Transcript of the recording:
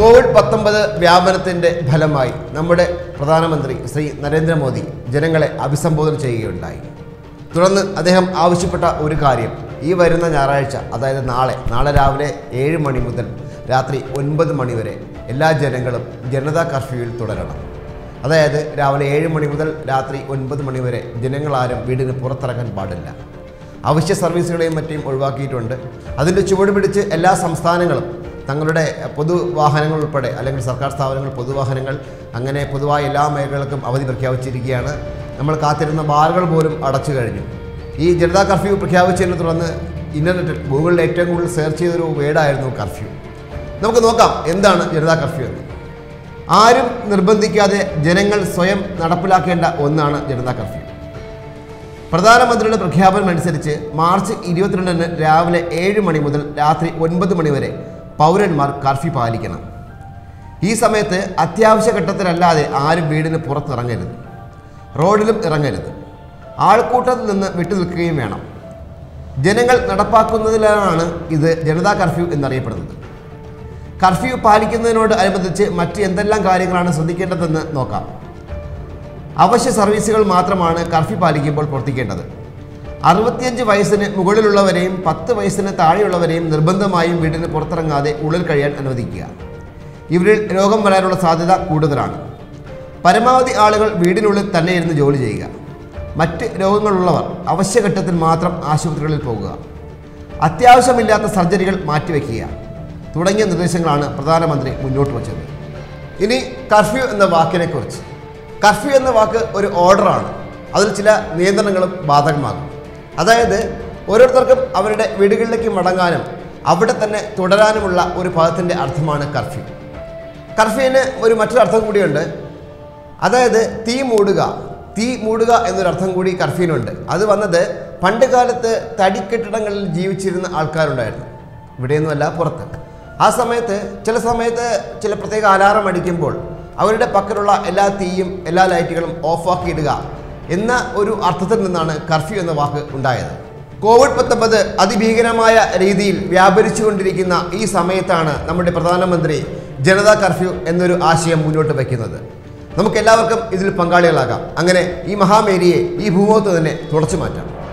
Covid പത്തൊമ്പത് വ്യാപനത്തിന്റെ ഫലമായി നമ്മുടെ പ്രധാനമന്ത്രി ശ്രീ നരേന്ദ്രമോദി ജനങ്ങളെ അഭിസംബോധന ചെയ്യുകയുണ്ടായി തുടർന്ന് അദ്ദേഹം ആവശ്യപ്പെട്ട ഒരു കാര്യം ഈ വരുന്ന ഞായറാഴ്ച അതായത് നാളെ നാളെ രാവിലെ ഏഴ് മണി മുതൽ രാത്രി ഒൻപത് മണി വരെ എല്ലാ ജനങ്ങളും ജനതാ കർഫ്യൂവിൽ തുടരണം അതായത് രാവിലെ ഏഴ് മണി മുതൽ രാത്രി ഒൻപത് മണി വരെ ജനങ്ങളാരും വീടിന് പുറത്തിറങ്ങാൻ പാടില്ല അവശ്യ സർവീസുകളെയും മറ്റും ഒഴിവാക്കിയിട്ടുണ്ട് അതിൻ്റെ ചുവട് പിടിച്ച് എല്ലാ സംസ്ഥാനങ്ങളും തങ്ങളുടെ പൊതുവാഹനങ്ങൾ ഉൾപ്പെടെ അല്ലെങ്കിൽ സർക്കാർ സ്ഥാപനങ്ങൾ പൊതുവാഹനങ്ങൾ അങ്ങനെ പൊതുവായ എല്ലാ മേഖലകൾക്കും അവധി പ്രഖ്യാപിച്ചിരിക്കുകയാണ് നമ്മൾ കാത്തിരുന്ന ബാറുകൾ പോലും അടച്ചു കഴിഞ്ഞു ഈ ജനതാ കർഫ്യൂ പ്രഖ്യാപിച്ചതിനെ തുടർന്ന് ഇൻ്റർനെറ്റിൽ ഗൂഗിളിൽ ഏറ്റവും കൂടുതൽ സെർച്ച് ചെയ്തൊരു വേർഡായിരുന്നു കർഫ്യൂ നമുക്ക് നോക്കാം എന്താണ് ജനതാ കർഫ്യൂ എന്ന് ആരും നിർബന്ധിക്കാതെ ജനങ്ങൾ സ്വയം നടപ്പിലാക്കേണ്ട ഒന്നാണ് ജനതാ കർഫ്യൂ പ്രധാനമന്ത്രിയുടെ പ്രഖ്യാപനം അനുസരിച്ച് മാർച്ച് ഇരുപത്തിരണ്ടിന് രാവിലെ ഏഴ് മണി മുതൽ രാത്രി ഒൻപത് മണി വരെ പൗരന്മാർ കർഫ്യൂ പാലിക്കണം ഈ സമയത്ത് അത്യാവശ്യ ഘട്ടത്തിലല്ലാതെ ആരും വീടിന് പുറത്തിറങ്ങരുത് റോഡിലും ഇറങ്ങരുത് ആൾക്കൂട്ടത്തിൽ നിന്ന് വിട്ടുനിൽക്കുകയും വേണം ജനങ്ങൾ നടപ്പാക്കുന്നതിലാണ് ഇത് ജനതാ കർഫ്യൂ എന്നറിയപ്പെടുന്നത് കർഫ്യൂ പാലിക്കുന്നതിനോട് അനുബന്ധിച്ച് മറ്റ് എന്തെല്ലാം കാര്യങ്ങളാണ് ശ്രദ്ധിക്കേണ്ടതെന്ന് നോക്കാം അവശ്യ സർവീസുകൾ മാത്രമാണ് കർഫ്യൂ പാലിക്കുമ്പോൾ പ്രവർത്തിക്കേണ്ടത് അറുപത്തിയഞ്ച് വയസ്സിന് മുകളിലുള്ളവരെയും പത്ത് വയസ്സിന് താഴെയുള്ളവരെയും നിർബന്ധമായും വീടിന് പുറത്തിറങ്ങാതെ ഉള്ളിൽ കഴിയാൻ അനുവദിക്കുക ഇവരിൽ രോഗം വരാനുള്ള സാധ്യത കൂടുതലാണ് പരമാവധി ആളുകൾ വീടിനുള്ളിൽ തന്നെ ഇരുന്ന് ജോലി ചെയ്യുക മറ്റ് രോഗങ്ങളുള്ളവർ അവശ്യഘട്ടത്തിൽ മാത്രം ആശുപത്രികളിൽ പോകുക അത്യാവശ്യമില്ലാത്ത സർജറികൾ മാറ്റിവെക്കുക തുടങ്ങിയ നിർദ്ദേശങ്ങളാണ് പ്രധാനമന്ത്രി മുന്നോട്ട് വച്ചത് ഇനി കർഫ്യൂ എന്ന വാക്കിനെ കുറിച്ച് കർഫ്യൂ എന്ന വാക്ക് ഒരു ഓർഡറാണ് അതിൽ ചില നിയന്ത്രണങ്ങളും ബാധകമാകും അതായത് ഓരോരുത്തർക്കും അവരുടെ വീടുകളിലേക്ക് മടങ്ങാനും അവിടെ തന്നെ തുടരാനുമുള്ള ഒരു പദത്തിൻ്റെ അർത്ഥമാണ് കർഫ്യൂ കർഫ്യൂവിന് ഒരു മറ്റൊരു അർത്ഥം കൂടിയുണ്ട് അതായത് തീ മൂടുക തീ മൂടുക എന്നൊരർത്ഥം കൂടി കർഫ്യൂവിനുണ്ട് അത് വന്നത് പണ്ട് കാലത്ത് തടിക്കെട്ടിടങ്ങളിൽ ജീവിച്ചിരുന്ന ആൾക്കാരുണ്ടായിരുന്നു ഇവിടെയൊന്നുമല്ല പുറത്ത് ആ സമയത്ത് ചില സമയത്ത് ചില പ്രത്യേക അലാറം അടിക്കുമ്പോൾ അവരുടെ പക്കലുള്ള എല്ലാ തീയും എല്ലാ ലൈറ്റുകളും ഓഫാക്കി ഇടുക എന്ന ഒരു അർത്ഥത്തിൽ നിന്നാണ് കർഫ്യൂ എന്ന വാക്ക് ഉണ്ടായത് കോവിഡ് പത്തൊമ്പത് അതിഭീകരമായ രീതിയിൽ വ്യാപരിച്ചുകൊണ്ടിരിക്കുന്ന ഈ സമയത്താണ് നമ്മുടെ പ്രധാനമന്ത്രി ജനതാ കർഫ്യൂ എന്നൊരു ആശയം മുന്നോട്ട് വയ്ക്കുന്നത് നമുക്ക് എല്ലാവർക്കും ഇതിൽ പങ്കാളികളാകാം അങ്ങനെ ഈ മഹാമേരിയെ ഈ ഭൂമുഖത്ത് തന്നെ തുടച്ചു മാറ്റാം